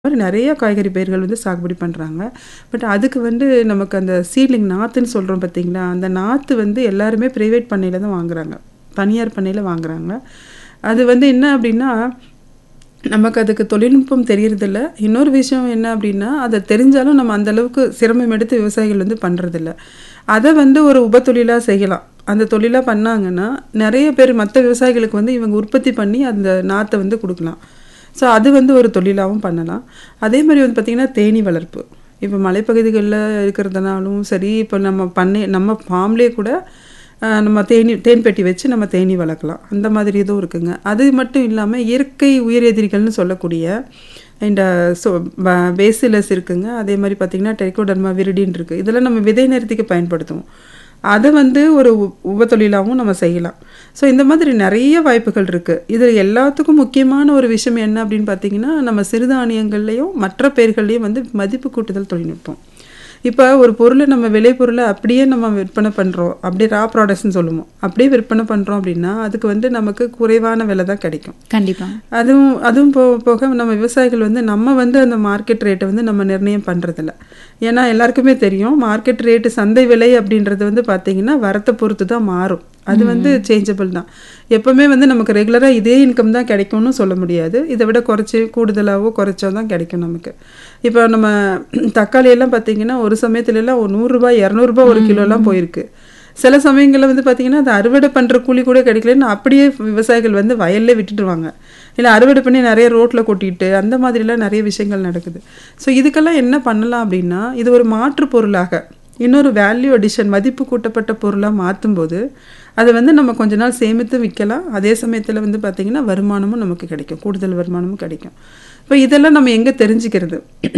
மாதிரி நிறைய காய்கறி பயிர்கள் வந்து சாகுபடி பண்ணுறாங்க பட் அதுக்கு வந்து நமக்கு அந்த சீட்லிங் நாற்றுன்னு சொல்கிறோம் பார்த்தீங்களா அந்த நாற்று வந்து எல்லாருமே ப்ரைவேட் பண்ணையில் தான் வாங்குறாங்க தனியார் பண்ணையில் வாங்குறாங்க அது வந்து என்ன அப்படின்னா நமக்கு அதுக்கு தொழில்நுட்பம் தெரியறதில்ல இன்னொரு விஷயம் என்ன அப்படின்னா அதை தெரிஞ்சாலும் நம்ம அந்த அளவுக்கு சிரமம் எடுத்து விவசாயிகள் வந்து பண்ணுறதில்ல அதை வந்து ஒரு உபத்தொழிலாக செய்யலாம் அந்த தொழிலாக பண்ணாங்கன்னா நிறைய பேர் மற்ற விவசாயிகளுக்கு வந்து இவங்க உற்பத்தி பண்ணி அந்த நாற்றை வந்து கொடுக்கலாம் ஸோ அது வந்து ஒரு தொழிலாகவும் பண்ணலாம் அதே மாதிரி வந்து பார்த்திங்கன்னா தேனீ வளர்ப்பு இப்போ மலைப்பகுதிகளில் இருக்கிறதுனாலும் சரி இப்போ நம்ம பண்ணை நம்ம ஃபார்ம்லேயே கூட ஆஹ், நம்ம தேனி தேன் பெட்டி வச்சு நம்ம தேனீ வளர்க்கலாம் அந்த மாதிரி இதுவும் இருக்குங்க அது மட்டும் இல்லாமல் இயற்கை உயிரெதிரிகள்னு சொல்லக்கூடிய இந்த சோ பேசிலஸ் இருக்குங்க அதே மாதிரி பார்த்திங்கன்னா டெரிகோடர்மா விரிடின் இருக்குது இதெல்லாம் நம்ம விதை நிறுத்திக்கு பயன்படுத்துவோம் அதை வந்து ஒரு உ- உபத்தொழிலாகவும் நம்ம செய்யலாம் ஸோ இந்த மாதிரி நிறைய வாய்ப்புகள் இருக்குது இது எல்லாத்துக்கும் முக்கியமான ஒரு விஷயம் என்ன அப்படின்னு பார்த்தீங்கன்னா நம்ம சிறுதானியங்கள்லேயும் மற்ற பெயர்கள்லையும் வந்து மதிப்பு கூட்டுதல் தொழில்நுட்பம் இப்போ ஒரு பொருளை நம்ம விலை பொருளை அப்படியே நம்ம விற்பனை பண்ணுறோம் அப்படியே ரா ப்ராடக்ட்ஸ்னு சொல்லுவோம் அப்படியே விற்பனை பண்ணுறோம் அப்படின்னா அதுக்கு வந்து நமக்கு குறைவான விலை தான் கிடைக்கும் கண்டிப்பா அதுவும் அதுவும் போ போக நம்ம விவசாயிகள் வந்து நம்ம வந்து அந்த மார்க்கெட் ரேட்டை வந்து நம்ம நிர்ணயம் பண்ணுறதில்ல ஏன்னா எல்லாருக்குமே தெரியும் மார்க்கெட் ரேட்டு சந்தை விலை அப்படின்றது வந்து பார்த்தீங்கன்னா வரத்தை பொறுத்து தான் மாறும் அது வந்து சேஞ்சபிள் தான் எப்பவுமே வந்து நமக்கு ரெகுலராக இதே இன்கம் தான் கிடைக்கும்னு சொல்ல முடியாது இதை விட குறைச்சி கூடுதலாகவோ குறைச்சோ தான் கிடைக்கும் நமக்கு இப்போ நம்ம தக்காளி எல்லாம் பார்த்தீங்கன்னா ஒரு சமயத்துல எல்லாம் ஒரு நூறுரூபா இரநூறுபா ஒரு கிலோலாம் போயிருக்கு சில சமயங்களில் வந்து பார்த்தீங்கன்னா அது அறுவடை பண்ணுற கூலி கூட கிடைக்கலன்னு அப்படியே விவசாயிகள் வந்து வயல்லே விட்டுடுவாங்க இல்லை அறுவடை பண்ணி நிறைய ரோட்டில் கொட்டிட்டு அந்த மாதிரிலாம் நிறைய விஷயங்கள் நடக்குது ஸோ இதுக்கெல்லாம் என்ன பண்ணலாம் அப்படின்னா இது ஒரு மாற்று பொருளாக இன்னொரு வேல்யூ அடிஷன் மதிப்பு கூட்டப்பட்ட பொருளாக மாற்றும்போது அதை வந்து நம்ம கொஞ்ச நாள் சேமித்து விற்கலாம் அதே சமயத்தில் வந்து பார்த்திங்கன்னா வருமானமும் நமக்கு கிடைக்கும் கூடுதல் வருமானமும் கிடைக்கும் இப்போ இதெல்லாம் நம்ம எங்கே தெரிஞ்சுக்கிறது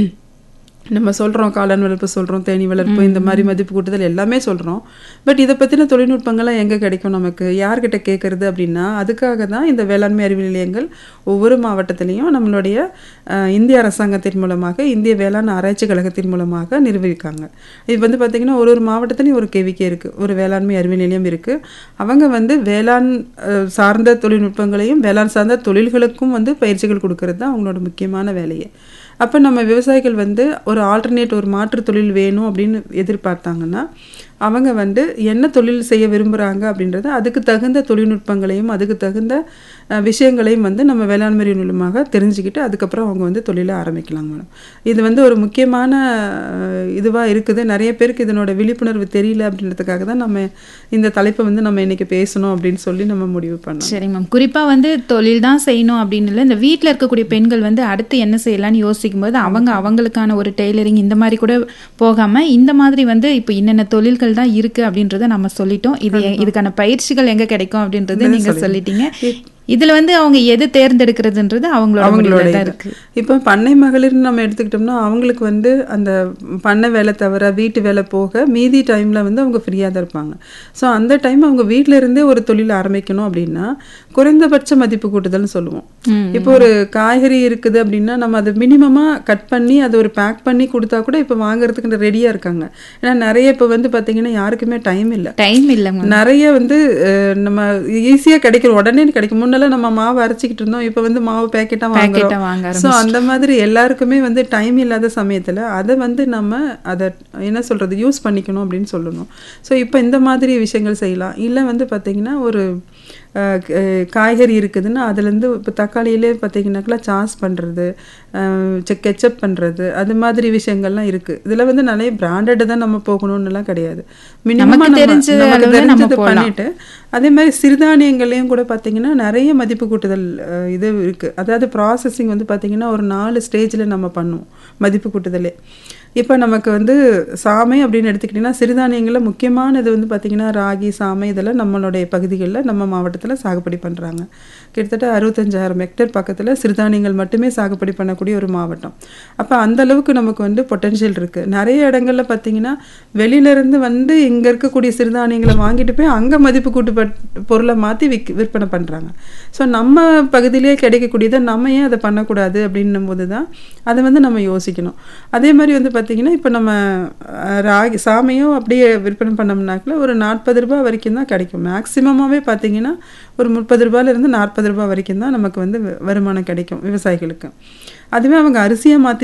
நம்ம சொல்கிறோம் காளான் வளர்ப்பு சொல்கிறோம் தேனீ வளர்ப்பு இந்த மாதிரி மதிப்பு கூட்டுதல் எல்லாமே சொல்கிறோம் பட் இதை பற்றின தொழில்நுட்பங்கள்லாம் எங்கே கிடைக்கும் நமக்கு யார்கிட்ட கேட்குறது அப்படின்னா அதுக்காக தான் இந்த வேளாண்மை அறிவியல் நிலையங்கள் ஒவ்வொரு மாவட்டத்திலையும் நம்மளுடைய அஹ், இந்திய அரசாங்கத்தின் மூலமாக இந்திய வேளாண் ஆராய்ச்சி கழகத்தின் மூலமாக நிர்வகிக்காங்க இது வந்து பார்த்திங்கன்னா ஒரு ஒரு மாவட்டத்துலையும் ஒரு கேவிக்கே இருக்குது ஒரு வேளாண்மை அறிவியல் நிலையம் இருக்குது அவங்க வந்து வேளாண் அஹ், சார்ந்த தொழில்நுட்பங்களையும் வேளாண் சார்ந்த தொழில்களுக்கும் வந்து பயிற்சிகள் கொடுக்கறது தான் அவங்களோட முக்கியமான வேலையே அப்போ நம்ம விவசாயிகள் வந்து ஒரு ஆல்டர்னேட் ஒரு மாற்று தொழில் வேணும் அப்படின்னு எதிர்பார்த்தாங்கன்னா அவங்க வந்து என்ன தொழில் செய்ய விரும்புகிறாங்க அப்படின்றத அதுக்கு தகுந்த தொழில்நுட்பங்களையும் அதுக்கு தகுந்த அஹ், விஷயங்களையும் வந்து நம்ம வேளாண்மை மூலமாக தெரிஞ்சுக்கிட்டு அதுக்கப்புறம் அவங்க வந்து தொழிலை ஆரம்பிக்கலாம் மேடம் இது வந்து ஒரு முக்கியமான இதுவாக இருக்குது நிறைய பேருக்கு இதனோட விழிப்புணர்வு தெரியல அப்படின்றதுக்காக தான் நம்ம இந்த தலைப்பை வந்து நம்ம இன்னைக்கு பேசணும் அப்படின்னு சொல்லி நம்ம முடிவு பண்ணோம் சரி மேம் குறிப்பா வந்து தொழில் தான் செய்யணும் அப்படின்னு இல்லை இந்த வீட்டில் இருக்கக்கூடிய பெண்கள் வந்து அடுத்து என்ன செய்யலாம்னு யோசிக்கும் போது அவங்க அவங்களுக்கான ஒரு டெய்லரிங் இந்த மாதிரி கூட போகாம இந்த மாதிரி வந்து இப்போ என்னென்ன தொழில்கள் தான் இருக்கு அப்படின்றத நம்ம சொல்லிட்டோம் இது இதுக்கான பயிற்சிகள் எங்க கிடைக்கும் அப்படின்றது நீங்க சொல்லிட்டீங்க இதுல வந்து அவங்க எது தேர்ந்தெடுக்கிறதுன்றது அவங்களோட முடிவுல அவங்களோட தான் இது. இருக்கு இப்போ பண்ணை மகளிர்னு நம்ம எடுத்துக்கிட்டோம்னா அவங்களுக்கு வந்து அந்த பண்ணை வேலை தவிர வீட்டு வேலை போக மீதி டைமில் வந்து அவங்க ஃப்ரீயாக தான் இருப்பாங்க ஸோ அந்த டைம் அவங்க வீட்டில இருந்தே ஒரு தொழில் ஆரம்பிக்கணும் அப்படின்னா குறைந்தபட்ச மதிப்பு கூட்டுதல்னு சொல்லுவோம் இப்போ ஒரு காய்கறி இருக்குது அப்படின்னா நம்ம அதை மினிமமாக கட் பண்ணி அதை ஒரு பேக் பண்ணி கொடுத்தா கூட இப்போ வாங்குறதுக்கு ரெடியாக இருக்காங்க ஏன்னா நிறைய இப்போ வந்து பார்த்தீங்கன்னா யாருக்குமே டைம் இல்லை டைம் இல்லைங்க நிறைய வந்து அஹ், நம்ம ஈஸியாக கிடைக்கும் உடனே கிடைக்கும் முன்னெல்லாம் நம்ம மாவு அரைச்சிக்கிட்டு இருந்தோம் இப்போ வந்து மாவு பேக்கெட்டாக பேக்கெட்டா வாங்குறோம் வாங்க ஸோ அந்த மாதிரி எல்லாருக்குமே வந்து டைம் இல்லாத சமயத்தில் அதை வந்து நம்ம அதை என்ன சொல்கிறது யூஸ் பண்ணிக்கணும் அப்படின்னு சொல்லணும் ஸோ இப்போ இந்த மாதிரி விஷயங்கள் செய்யலாம் இல்லை வந்து பார்த்திங்கன்னா ஒரு அஹ், க- அஹ், காய்கறி இருக்குதுன்னா அதுலேருந்து இப்போ தக்காளியிலே பார்த்தீங்கன்னாக்கா சாஸ் பண்ணுறது கெச்சப் பண்ணுறது அது மாதிரி விஷயங்கள்லாம் இருக்குது இதில் வந்து நிறைய பிராண்டட் தான் நம்ம போகணும்னுலாம் கிடையாது மினிமமாக தெரிஞ்ச அளவுல நம்ம போகலாம். பண்ணிட்டு அதே மாதிரி சிறுதானியங்கள்லையும் கூட பார்த்தீங்கன்னா நிறைய மதிப்பு கூட்டுதல் அஹ், இது இருக்குது அதாவது ப்ராசஸிங் வந்து பார்த்தீங்கன்னா ஒரு நாலு ஸ்டேஜில் நம்ம பண்ணுவோம் மதிப்பு கூட்டுதலே இப்போ நமக்கு வந்து சாமை அப்படின்னு எடுத்துக்கிட்டிங்கன்னா சிறுதானியங்களில் முக்கியமானது வந்து பார்த்திங்கன்னா ராகி சாமை இதெல்லாம் நம்மளுடைய பகுதிகளில் நம்ம மாவட்டத்தில் சாகுபடி பண்ணுறாங்க கிட்டத்தட்ட அறுபத்தஞ்சாயிரம் ஹெக்டேர் பக்கத்தில் சிறுதானியங்கள் மட்டுமே சாகுபடி பண்ணக்கூடிய ஒரு மாவட்டம் அப்போ அந்த அளவுக்கு நமக்கு வந்து பொட்டென்ஷியல் இருக்குது நிறைய இடங்கள்ல பார்த்தீங்கன்னா வெளியிலேருந்து வந்து இங்கே இருக்கக்கூடிய சிறுதானியங்களை வாங்கிட்டு போய் அங்கே மதிப்பு கூட்டு பொருளை மாற்றி விக் விற்பனை பண்ணுறாங்க ஸோ நம்ம பகுதியிலே கிடைக்கக்கூடியதை நம்ம ஏன் அதை பண்ணக்கூடாது அப்படின்னும் போது தான் அதை வந்து நம்ம யோசிக்கணும் அதே மாதிரி வந்து பார்த்தீங்கன்னா இப்போ நம்ம அஹ், ராகி சாமையும் அப்படியே விற்பனை பண்ணோம்னாக்கில் ஒரு நாற்பது ரூபாய் வரைக்கும் தான் கிடைக்கும் மேக்ஸிமமாகவே பார்த்தீங்கன்னா ஒரு முப்பது ரூபாயிலிருந்து நாற்பது ரூபாய் வரைக்கும் தான் நமக்கு வந்து வ- வருமானம் கிடைக்கும் விவசாயிகளுக்கு அதுவே அவங்க அரிசியை மாற்றி